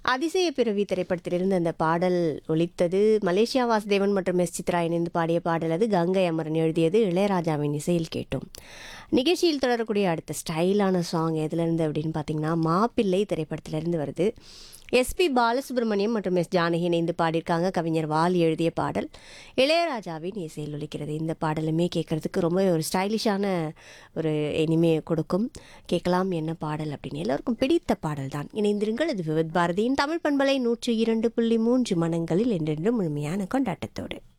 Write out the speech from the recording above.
அதிசய பிறவி திரைப்படத்திலிருந்து அந்த பாடல் ஒலித்தது மலேசியா வாசுதேவன் மற்றும் எஸ் சித்ரா இணைந்து பாடிய பாடல் அது கங்கை அமரன் எழுதியது இளையராஜாவின் இசையில் கேட்டோம் நிகழ்ச்சியில் தொடரக்கூடிய அடுத்த ஸ்டைலான சாங் எதுலேருந்து அப்படின்னு பார்த்தீங்கன்னா மாப்பிள்ளை திரைப்படத்திலிருந்து வருது எஸ்பி பாலசுப்ரமணியம் மற்றும் எஸ் ஜானகி இணைந்து பாடியிருக்காங்க கவிஞர் வாலி எழுதிய பாடல் இளையராஜாவின் இசையில் ஒலிக்கிறது இந்த பாடலுமே கேட்கறதுக்கு ரொம்ப ஒரு ஸ்டைலிஷான ஒரு இனிமையை கொடுக்கும் கேட்கலாம் என்ன பாடல் அப்படின்னு எல்லோருக்கும் பிடித்த பாடல் தான் இணைந்திருங்கள் இது விவித் பாரதியின் தமிழ் பண்பலை நூற்றி இரண்டு புள்ளி மூன்று மனங்களில் என்றென்றும் முழுமையான கொண்டாட்டத்தோடு